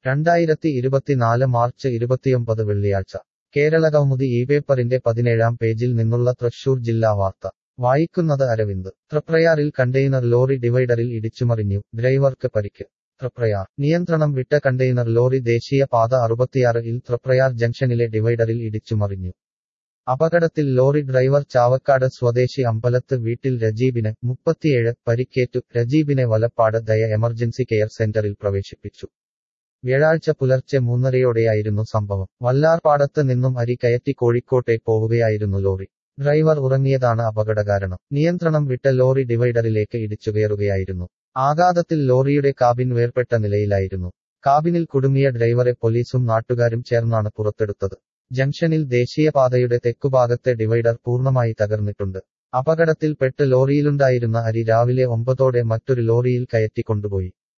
രണ്ടായിരത്തി ഇരുപത്തിനാല് മാർച്ച് ഇരുപത്തിയൊമ്പത് വെള്ളിയാഴ്ച കേരളകൗമുദി ഈ പേപ്പറിന്റെ പതിനേഴാം പേജിൽ നിന്നുള്ള തൃശൂർ ജില്ലാ വാർത്ത വായിക്കുന്നത് അരവിന്ദ് തൃപ്രയാറിൽ കണ്ടെയ്നർ ലോറി ഡിവൈഡറിൽ ഇടിച്ചുമറിഞ്ഞു ഡ്രൈവർക്ക് പരിക്ക് തൃപ്രയാർ നിയന്ത്രണം വിട്ട കണ്ടെയ്നർ ലോറി ദേശീയ പാത അറുപത്തിയാറ് ഇൽ തൃപ്രയാർ ജംഗ്ഷനിലെ ഡിവൈഡറിൽ ഇടിച്ചുമറിഞ്ഞു അപകടത്തിൽ ലോറി ഡ്രൈവർ ചാവക്കാട് സ്വദേശി അമ്പലത്ത് വീട്ടിൽ രജീബിന് മുപ്പത്തിയേഴ് പരിക്കേറ്റു രജീബിനെ വലപ്പാട് ദയ എമർജൻസി കെയർ സെന്ററിൽ പ്രവേശിപ്പിച്ചു വ്യാഴാഴ്ച പുലർച്ചെ മൂന്നരയോടെയായിരുന്നു സംഭവം വല്ലാർപാടത്ത് നിന്നും അരി കയറ്റി കോഴിക്കോട്ടെ പോവുകയായിരുന്നു ലോറി ഡ്രൈവർ ഉറങ്ങിയതാണ് അപകടകാരണം നിയന്ത്രണം വിട്ട ലോറി ഡിവൈഡറിലേക്ക് ഇടിച്ചുകയറുകയായിരുന്നു ആഘാതത്തിൽ ലോറിയുടെ കാബിൻ വേർപെട്ട നിലയിലായിരുന്നു കാബിനിൽ കുടുങ്ങിയ ഡ്രൈവറെ പോലീസും നാട്ടുകാരും ചേർന്നാണ് പുറത്തെടുത്തത് ജംഗ്ഷനിൽ ദേശീയപാതയുടെ തെക്കുഭാഗത്തെ ഡിവൈഡർ പൂർണ്ണമായി തകർന്നിട്ടുണ്ട് അപകടത്തിൽ പെട്ട് ലോറിയിലുണ്ടായിരുന്ന അരി രാവിലെ ഒമ്പതോടെ മറ്റൊരു ലോറിയിൽ കയറ്റിക്കൊണ്ടുപോയി